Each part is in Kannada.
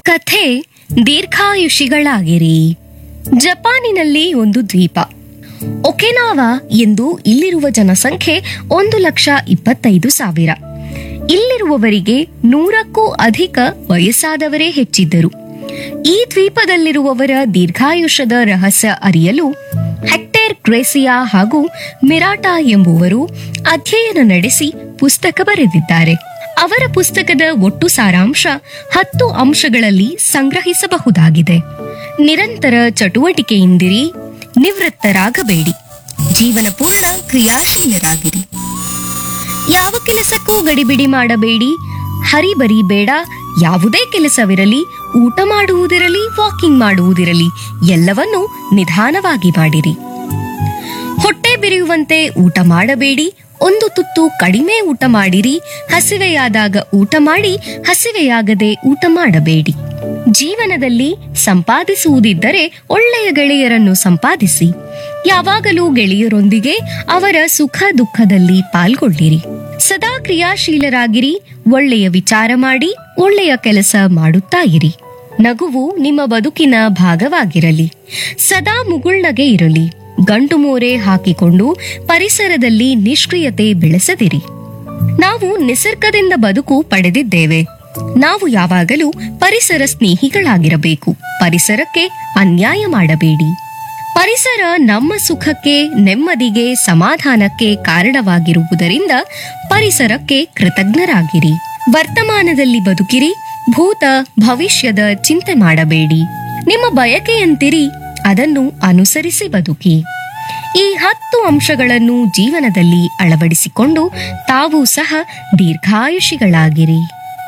ಕಥೆ ದೀರ್ಘಾಯುಷಿಗಳಾಗಿರಿ ಜಪಾನಿನಲ್ಲಿ ಒಂದು ದ್ವೀಪ ಒಕೆನಾವಾ ಎಂದು ಇಲ್ಲಿರುವ ಜನಸಂಖ್ಯೆ ಒಂದು ಲಕ್ಷ ಇಪ್ಪತ್ತೈದು ಸಾವಿರ ಇಲ್ಲಿರುವವರಿಗೆ ನೂರಕ್ಕೂ ಅಧಿಕ ವಯಸ್ಸಾದವರೇ ಹೆಚ್ಚಿದ್ದರು ಈ ದ್ವೀಪದಲ್ಲಿರುವವರ ದೀರ್ಘಾಯುಷ್ಯದ ರಹಸ್ಯ ಅರಿಯಲು ಹೆಕ್ಟೇರ್ ಗ್ರೇಸಿಯಾ ಹಾಗೂ ಮಿರಾಟಾ ಎಂಬುವರು ಅಧ್ಯಯನ ನಡೆಸಿ ಪುಸ್ತಕ ಬರೆದಿದ್ದಾರೆ ಅವರ ಪುಸ್ತಕದ ಒಟ್ಟು ಸಾರಾಂಶ ಹತ್ತು ಅಂಶಗಳಲ್ಲಿ ಸಂಗ್ರಹಿಸಬಹುದಾಗಿದೆ ನಿರಂತರ ಚಟುವಟಿಕೆಯಿಂದಿರಿ ನಿವೃತ್ತರಾಗಬೇಡಿ ಜೀವನ ಪೂರ್ಣ ಕ್ರಿಯಾಶೀಲರಾಗಿರಿ ಯಾವ ಕೆಲಸಕ್ಕೂ ಗಡಿಬಿಡಿ ಮಾಡಬೇಡಿ ಹರಿಬರಿ ಬೇಡ ಯಾವುದೇ ಕೆಲಸವಿರಲಿ ಊಟ ಮಾಡುವುದಿರಲಿ ವಾಕಿಂಗ್ ಮಾಡುವುದಿರಲಿ ಎಲ್ಲವನ್ನೂ ನಿಧಾನವಾಗಿ ಮಾಡಿರಿ ಹೊಟ್ಟೆ ಬಿರಿಯುವಂತೆ ಊಟ ಮಾಡಬೇಡಿ ಒಂದು ತುತ್ತು ಕಡಿಮೆ ಊಟ ಮಾಡಿರಿ ಹಸಿವೆಯಾದಾಗ ಊಟ ಮಾಡಿ ಹಸಿವೆಯಾಗದೆ ಊಟ ಮಾಡಬೇಡಿ ಜೀವನದಲ್ಲಿ ಸಂಪಾದಿಸುವುದಿದ್ದರೆ ಒಳ್ಳೆಯ ಗೆಳೆಯರನ್ನು ಸಂಪಾದಿಸಿ ಯಾವಾಗಲೂ ಗೆಳೆಯರೊಂದಿಗೆ ಅವರ ಸುಖ ದುಃಖದಲ್ಲಿ ಪಾಲ್ಗೊಳ್ಳಿರಿ ಸದಾ ಕ್ರಿಯಾಶೀಲರಾಗಿರಿ ಒಳ್ಳೆಯ ವಿಚಾರ ಮಾಡಿ ಒಳ್ಳೆಯ ಕೆಲಸ ಮಾಡುತ್ತಾ ಇರಿ ನಗುವು ನಿಮ್ಮ ಬದುಕಿನ ಭಾಗವಾಗಿರಲಿ ಸದಾ ಮುಗುಳ್ನಗೆ ಇರಲಿ ಗಂಟು ಮೋರೆ ಹಾಕಿಕೊಂಡು ಪರಿಸರದಲ್ಲಿ ನಿಷ್ಕ್ರಿಯತೆ ಬೆಳೆಸದಿರಿ ನಾವು ನಿಸರ್ಗದಿಂದ ಬದುಕು ಪಡೆದಿದ್ದೇವೆ ನಾವು ಯಾವಾಗಲೂ ಪರಿಸರ ಸ್ನೇಹಿಗಳಾಗಿರಬೇಕು ಪರಿಸರಕ್ಕೆ ಅನ್ಯಾಯ ಮಾಡಬೇಡಿ ಪರಿಸರ ನಮ್ಮ ಸುಖಕ್ಕೆ ನೆಮ್ಮದಿಗೆ ಸಮಾಧಾನಕ್ಕೆ ಕಾರಣವಾಗಿರುವುದರಿಂದ ಪರಿಸರಕ್ಕೆ ಕೃತಜ್ಞರಾಗಿರಿ ವರ್ತಮಾನದಲ್ಲಿ ಬದುಕಿರಿ ಭೂತ ಭವಿಷ್ಯದ ಚಿಂತೆ ಮಾಡಬೇಡಿ ನಿಮ್ಮ ಬಯಕೆಯಂತಿರಿ ಅದನ್ನು ಅನುಸರಿಸಿ ಬದುಕಿ ಈ ಹತ್ತು ಅಂಶಗಳನ್ನು ಜೀವನದಲ್ಲಿ ಅಳವಡಿಸಿಕೊಂಡು ತಾವು ಸಹ ದೀರ್ಘಾಯುಷಿಗಳಾಗಿರಿ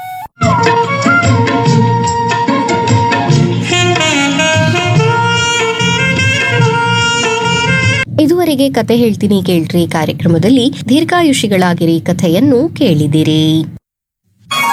ಇದುವರೆಗೆ ಕತೆ ಹೇಳ್ತೀನಿ ಕೇಳ್ರಿ ಕಾರ್ಯಕ್ರಮದಲ್ಲಿ ದೀರ್ಘಾಯುಷಿಗಳಾಗಿರಿ ಕಥೆಯನ್ನು ಕೇಳಿದಿರಿ